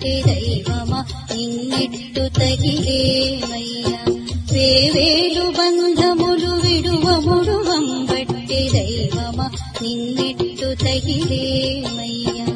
బట్టి దైవమా నిన్నెట్టు తగిలేమయ్యా వేవేలు బంధములు విడువముడువం బట్టి దైవమా నిన్నెట్టు తగిలేమయ్యా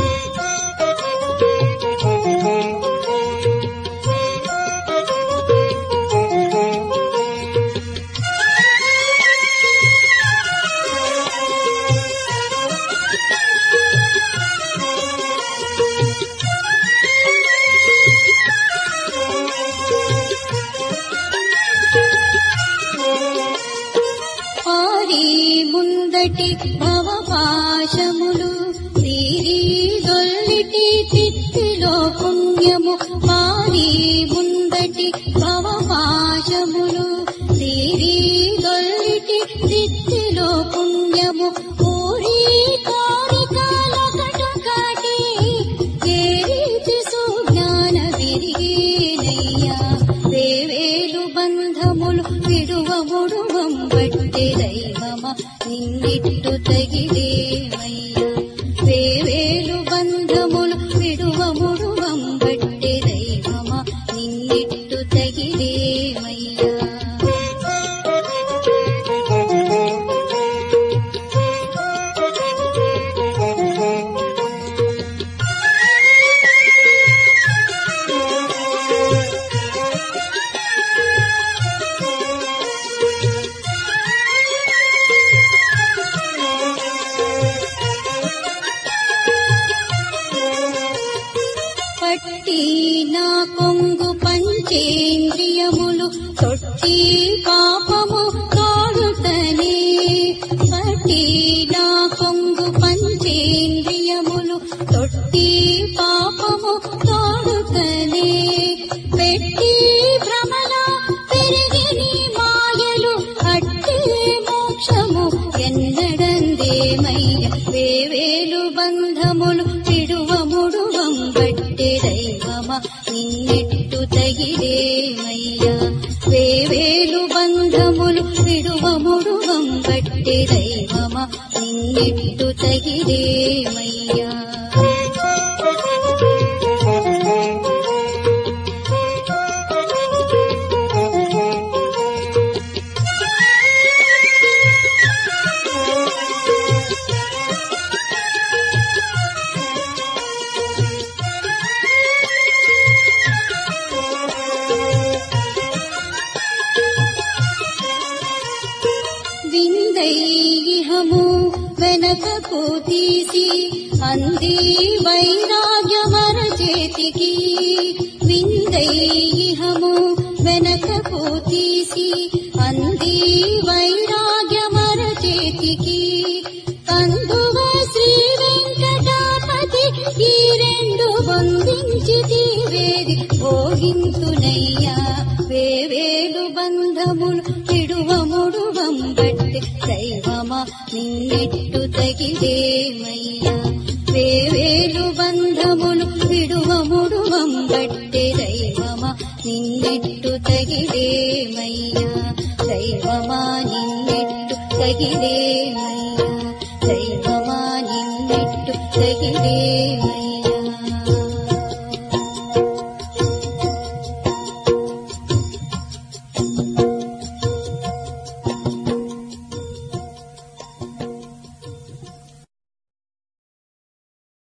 ఆరి ముందటి భవపాశములు తీరి దొల్లిటి తిత్తిలో పుణ్యము మారి ముందటి భవపాశములు తీరి దొల్లిటి తిత్తిలో పుణ్యము ఊరి కారికాల కటకాటి ఏ రీతి సుజ్ఞాన విరిగేనయ్యా వేవేలు బంధములు విడువముడువం బట్టి దైవమా నిన్నిట్టు తగిలేమయ్యా వేవేలు బంధములు విడువముడువం బట్టి దైవమా నిన్నిట్టు తగిలేమయ్యా పట్టి నా కొంగు పంచేంద్రియములు తొట్టి పాపము కాడుతనే పట్టి నా కొంగు పంచేంద్రియములు తొట్టి పాపము కాడుతనే పెట్టి భ్రమణ పెరిగిని మాయలు అట్టే మోక్షము ఎన్నడందేమయ్య వేవేలు బంధములు విడువముడువం బట్టి దైవమా నిన్నెట్టు తగిలేమయ్యా వేవేలు బంధములు విడువముడువం బట్టి దైవమా నిన్నెట్టు తగిలేమయ్యా విందైహము వెనకకు తీసి అంది వైరాగ్యమర చేతికి విందైహము వెనకకు తీసి అంది వైరాగ్యమర చేతికి కందువ శ్రీ వెంకటాపతి ఈ రెండు వందించి తీవేది భోగింతునయ్యా వేవేలు బంధములు విడువముడువం బట్టి దైవమా నిన్నెట్టు తగిలేమయ్యా వేవేలు బంధములు విడువముడువం బట్టి దైవమా నిన్నెట్టు తగిలేమయ్యా దైవమా నిన్నెట్టు తగిలేమయ్యా దైవమా నిన్నెట్టు తగిలేమయ్యా